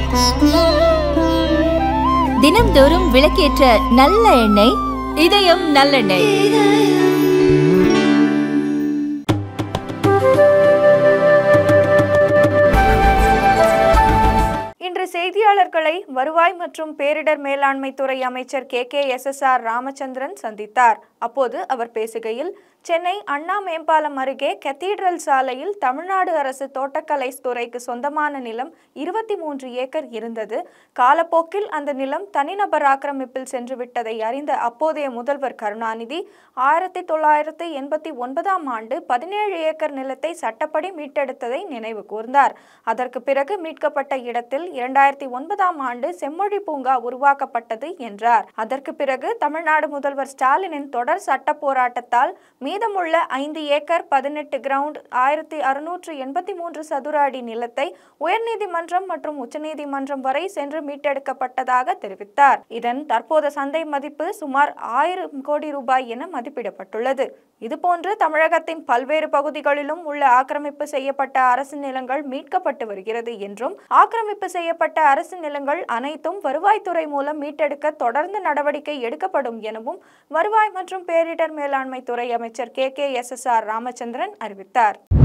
தினம்தோறும் விளக்கேற்ற நல்ல எண்ணெய் இதயம் நல்லெண்ணெய் இன்று செய்தியாளர்களை வருவாய் மற்றும் பேரிடர் மேலாண்மை துறை அமைச்சர் K K S S R Ramachandran சந்தித்தார் அப்போது அவர் பேசுகையில் சென்னை அண்ணா மேம்பாலம் அருகே கத்தீட்ரல் சாலையில் தமிழ்நாடு அரசு தோட்டக்கலை துறைக்கு சொந்தமான நிலம் இருபத்தி மூன்று ஏக்கர் இருந்தது காலப்போக்கில் அந்த நிலம் தனிநபர் ஆக்கிரமிப்பில் சென்று விட்டதை அறிந்த அப்போதைய முதல்வர் கருணாநிதி ஆயிரத்தி தொள்ளாயிரத்தி எண்பத்தி ஒன்பதாம் ஆண்டு பதினேழு ஏக்கர் நிலத்தை சட்டப்படி மீட்டெடுத்ததை நினைவு கூர்ந்தார் அதற்கு பிறகு மீட்கப்பட்ட இடத்தில் இரண்டாயிரத்தி ஒன்பதாம் ஆண்டு செம்மொழி பூங்கா உருவாக்கப்பட்டது என்றார் அதற்கு பிறகு தமிழ்நாடு முதல்வர் ஸ்டாலினின் தொடர் சட்ட போராட்டத்தால் மீதமுள்ள ஐந்து ஏக்கர் பதினெட்டு கிரவுண்ட் ஆயிரத்தி அறுநூற்று எண்பத்தி மூன்று சதுர அடி நிலத்தை உயர்நீதிமன்றம் மற்றும் உச்சநீதிமன்றம் வரை சென்று மீட்டெடுக்கப்பட்டதாக தெரிவித்தார் இதன் தற்போது சந்தை மதிப்பு சுமார் ஆயிரம் கோடி ரூபாய் என மதிப்பிடப்பட்டுள்ளது இதுபோன்று தமிழகத்தின் பல்வேறு பகுதிகளிலும் உள்ள ஆக்கிரமிப்பு செய்யப்பட்ட அரசு நிலங்கள் மீட்கப்பட்டு வருகிறது என்றும் ஆக்கிரமிப்பு செய்யப்பட்ட அரசு நிலங்கள் அனைத்தும் வருவாய்த்துறை மூலம் மீட்டெடுக்க தொடர்ந்து நடவடிக்கை எடுக்கப்படும் எனவும் வருவாய் மற்றும் பேரிடர் மேலாண்மை துறை அமைச்சர் K K S S R Ramachandran அறிவித்தார்